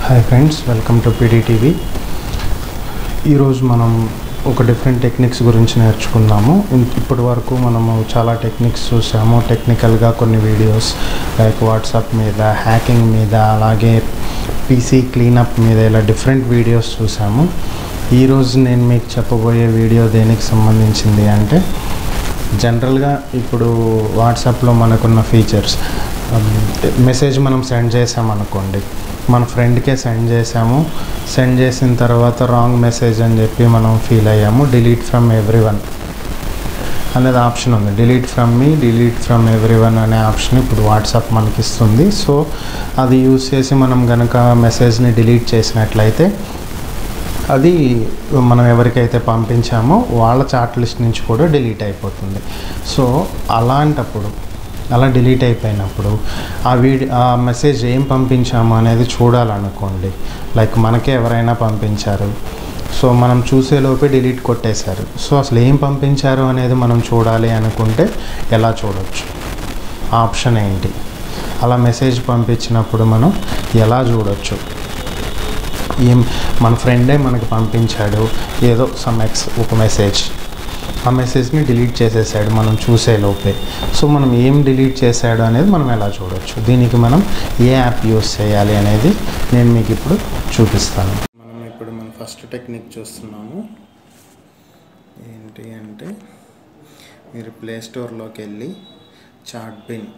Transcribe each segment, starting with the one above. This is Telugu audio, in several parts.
hi friends welcome to PDTV ఈరోజు మనం ఒక డిఫరెంట్ టెక్నిక్స్ గురించి నేర్చుకుందాము ఇన్- ఇప్పటి వరకు మనము చాలా టెక్నిక్స్ చూసాము టెక్నికల్గా కొన్ని వీడియోస్ లైక్ వాట్సాప్ మీద హ్యాకింగ్ మీద అలాగే పీసీ క్లీనప్ మీద ఇలా డిఫరెంట్ వీడియోస్ చూసాము ఈరోజు నేను మీకు చెప్పబోయే వీడియో దేనికి సంబంధించింది అంటే జనరల్గా ఇప్పుడు వాట్సాప్లో మనకున్న ఫీచర్స్ మెసేజ్ మనం సెండ్ చేసామనుకోండి మన ఫ్రెండ్కే సెండ్ చేసాము సెండ్ చేసిన తర్వాత రాంగ్ మెసేజ్ అని చెప్పి మనం ఫీల్ అయ్యాము డిలీట్ ఫ్రమ్ ఎవ్రీ వన్ అనేది ఆప్షన్ ఉంది delete from me delete from everyone అనే ఆప్షన్ ఇప్పుడు వాట్సాప్ మనకి ఇస్తుంది సో అది యూస్ చేసి మనం కనుక మెసేజ్ని డిలీట్ చేసినట్లయితే అది మనం ఎవరికైతే పంపించామో వాళ్ళ చాట్ లిస్ట్ నుంచి కూడా డిలీట్ అయిపోతుంది సో అలాంటప్పుడు అలా డిలీట్ అయిపోయినప్పుడు ఆ వీడి ఆ మెసేజ్ ఏం పంపించాము అనేది చూడాలనుకోండి లైక్ మనకే ఎవరైనా పంపించారు సో మనం చూసేలోపే డిలీట్ కొట్టేశారు సో అసలు ఏం పంపించారు అనేది మనం చూడాలి అనుకుంటే ఎలా చూడొచ్చు ఆప్షన్ ఏంటి అలా మెసేజ్ పంపించినప్పుడు మనం ఎలా చూడొచ్చు ఏం మన ఫ్రెండే మనకి పంపించాడు ఏదో సమ్ ఎక్స్ ఒక మెసేజ్ ఆ మెసేజ్ని డిలీట్ చేసేసాడు మనం చూసే లోపే సో మనం ఏం డిలీట్ చేశాడు అనేది మనం ఎలా చూడొచ్చు దీనికి మనం ఏ యాప్ యూస్ చేయాలి అనేది నేను మీకు ఇప్పుడు చూపిస్తాను మనం ఇప్పుడు మన ఫస్ట్ టెక్నిక్ చూస్తున్నాము ఏంటి అంటే మీరు ప్లే స్టోర్లోకి వెళ్ళి చాట్ బిన్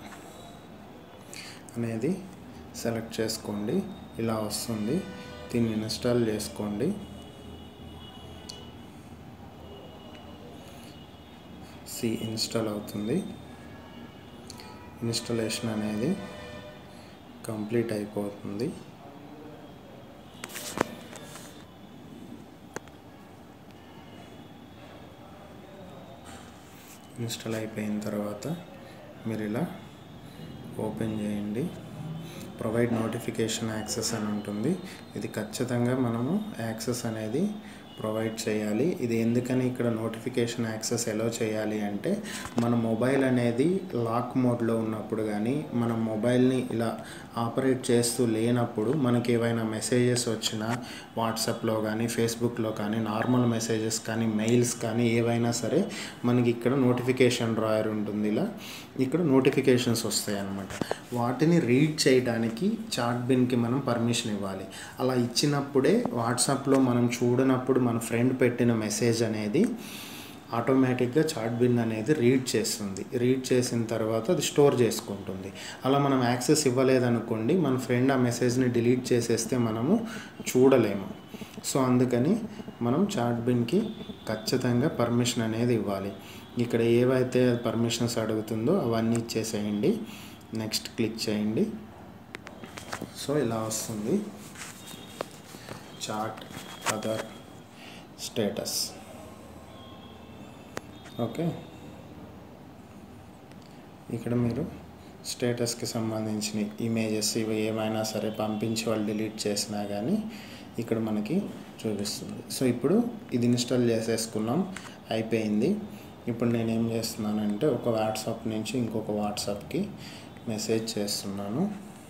అనేది సెలెక్ట్ చేసుకోండి ఇలా వస్తుంది దీన్ని ఇన్స్టాల్ చేసుకోండి సి ఇన్స్టాల్ అవుతుంది ఇన్స్టాలేషన్ అనేది కంప్లీట్ అయిపోతుంది ఇన్స్టాల్ అయిపోయిన తర్వాత మీరు ఇలా ఓపెన్ చేయండి ప్రొవైడ్ నోటిఫికేషన్ యాక్సెస్ అని ఉంటుంది ఇది ఖచ్చితంగా మనము యాక్సెస్ అనేది ప్రొవైడ్ చేయాలి ఇది ఎందుకని ఇక్కడ నోటిఫికేషన్ యాక్సెస్ ఎలా చేయాలి అంటే మన మొబైల్ అనేది లాక్ మోడ్లో ఉన్నప్పుడు కానీ మన మొబైల్ని ఇలా ఆపరేట్ చేస్తూ లేనప్పుడు మనకి ఏవైనా మెసేజెస్ వచ్చినా వాట్సాప్లో కానీ ఫేస్బుక్లో కానీ నార్మల్ మెసేజెస్ కానీ మెయిల్స్ కానీ ఏవైనా సరే మనకి ఇక్కడ నోటిఫికేషన్ డ్రాయర్ ఉంటుంది ఇలా ఇక్కడ నోటిఫికేషన్స్ వస్తాయి అన్నమాట వాటిని రీడ్ చేయడానికి చాట్ బిన్కి మనం పర్మిషన్ ఇవ్వాలి అలా ఇచ్చినప్పుడే వాట్సాప్లో మనం చూడనప్పుడు మన ఫ్రెండ్ పెట్టిన మెసేజ్ అనేది ఆటోమేటిక్గా చాట్ బిన్ అనేది రీడ్ చేస్తుంది రీడ్ చేసిన తర్వాత అది స్టోర్ చేసుకుంటుంది అలా మనం యాక్సెస్ ఇవ్వలేదనుకోండి మన ఫ్రెండ్ ఆ మెసేజ్ని డిలీట్ చేసేస్తే మనము చూడలేము సో అందుకని మనం చాట్ బిన్కి ఖచ్చితంగా పర్మిషన్ అనేది ఇవ్వాలి ఇక్కడ ఏవైతే పర్మిషన్స్ అడుగుతుందో అవన్నీ ఇచ్చేసేయండి నెక్స్ట్ క్లిక్ చేయండి సో ఇలా వస్తుంది చాట్ అదర్ స్టేటస్ ఓకే ఇక్కడ మీరు స్టేటస్కి సంబంధించిన ఇమేజెస్ ఇవి ఏమైనా సరే పంపించి వాళ్ళు డిలీట్ చేసినా కానీ ఇక్కడ మనకి చూపిస్తుంది సో ఇప్పుడు ఇది ఇన్స్టాల్ చేసేసుకున్నాం అయిపోయింది ఇప్పుడు నేను ఏం చేస్తున్నానంటే ఒక వాట్సాప్ నుంచి ఇంకొక వాట్సాప్కి మెసేజ్ చేస్తున్నాను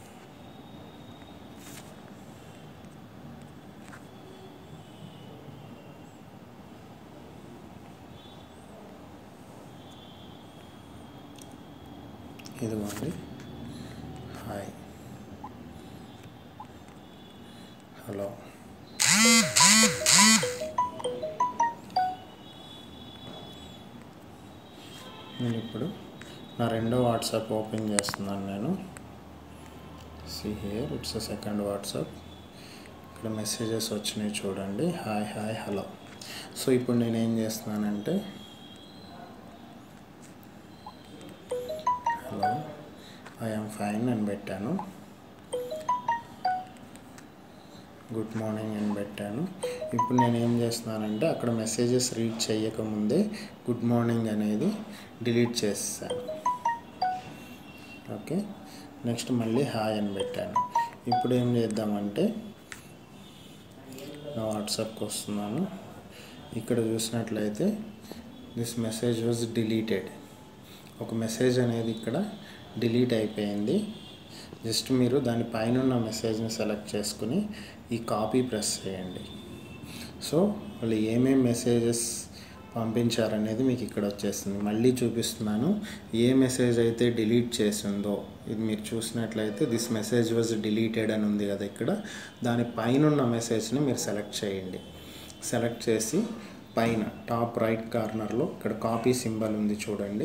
ఇదిగోండి హాయ్ హలో నేను ఇప్పుడు నా రెండో వాట్సాప్ ఓపెన్ చేస్తున్నాను నేను see here it's a second WhatsApp ఇక్కడ మెసేజెస్ వచ్చినాయి చూడండి హాయ్ హాయ్ హలో సో ఇప్పుడు నేను ఏం చేస్తున్నానంటే హలో ఐఎమ్ ఫైన్ అని పెట్టాను గుడ్ మార్నింగ్ అని పెట్టాను ఇప్పుడు నేను ఏం చేస్తున్నానంటే అక్కడ మెసేజెస్ రీడ్ చేయకముందే గుడ్ మార్నింగ్ అనేది డిలీట్ చేస్తాను ఓకే నెక్స్ట్ మళ్ళీ హాయ్ అని పెట్టాను ఇప్పుడు ఏం చేద్దామంటే నా వాట్సాప్కి వస్తున్నాను ఇక్కడ చూసినట్లయితే దిస్ మెసేజ్ వాజ్ డిలీటెడ్ ఒక మెసేజ్ అనేది ఇక్కడ డిలీట్ అయిపోయింది జస్ట్ మీరు దాని పైన ఉన్న మెసేజ్ని సెలెక్ట్ చేసుకుని ఈ కాపీ ప్రెస్ చేయండి సో వాళ్ళు ఏమేం మెసేజెస్ పంపించారనేది మీకు ఇక్కడ వచ్చేస్తుంది మళ్ళీ చూపిస్తున్నాను ఏ మెసేజ్ అయితే డిలీట్ చేసిందో ఇది మీరు చూసినట్లయితే దిస్ మెసేజ్ వాజ్ డిలీటెడ్ అని ఉంది కదా ఇక్కడ దాని పైన ఉన్న మెసేజ్ని మీరు సెలెక్ట్ చేయండి సెలెక్ట్ చేసి పైన టాప్ రైట్ కార్నర్లో ఇక్కడ కాపీ సింబల్ ఉంది చూడండి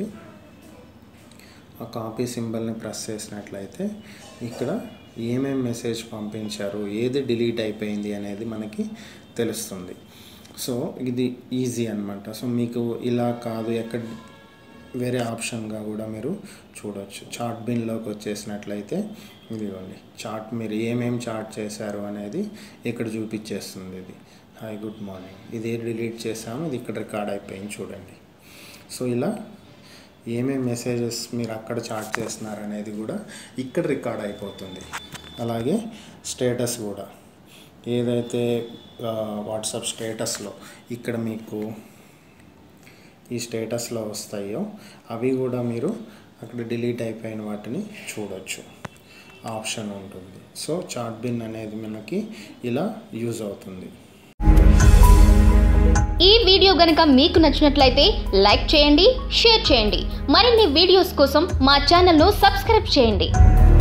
ఆ కాపీ సింబల్ని ప్రెస్ చేసినట్లయితే ఇక్కడ ఏమేం మెసేజ్ పంపించారు ఏది డిలీట్ అయిపోయింది అనేది మనకి తెలుస్తుంది సో ఇది ఈజీ అనమాట సో మీకు ఇలా కాదు ఎక్కడ వేరే ఆప్షన్గా కూడా మీరు చూడవచ్చు చార్ట్ బిన్లోకి వచ్చేసినట్లయితే ఇదిగోండి చార్ట్ మీరు ఏమేం చార్ట్ చేశారు అనేది ఇక్కడ చూపించేస్తుంది ఇది హాయ్ గుడ్ మార్నింగ్ ఇది డిలీట్ చేసాము ఇది ఇక్కడ రికార్డ్ అయిపోయింది చూడండి సో ఇలా ఏమేం మెసేజెస్ మీరు అక్కడ చాట్ చేస్తున్నారు అనేది కూడా ఇక్కడ రికార్డ్ అయిపోతుంది అలాగే స్టేటస్ కూడా ఏదైతే వాట్సాప్ స్టేటస్లో ఇక్కడ మీకు ఈ స్టేటస్లో వస్తాయో అవి కూడా మీరు అక్కడ డిలీట్ అయిపోయిన వాటిని చూడొచ్చు ఆప్షన్ ఉంటుంది సో చాట్ బిన్ అనేది మనకి ఇలా యూజ్ అవుతుంది ఈ వీడియో గనుక మీకు నచ్చినట్లయితే లైక్ చేయండి షేర్ చేయండి మరిన్ని వీడియోస్ కోసం మా ఛానల్ను సబ్స్క్రైబ్ చేయండి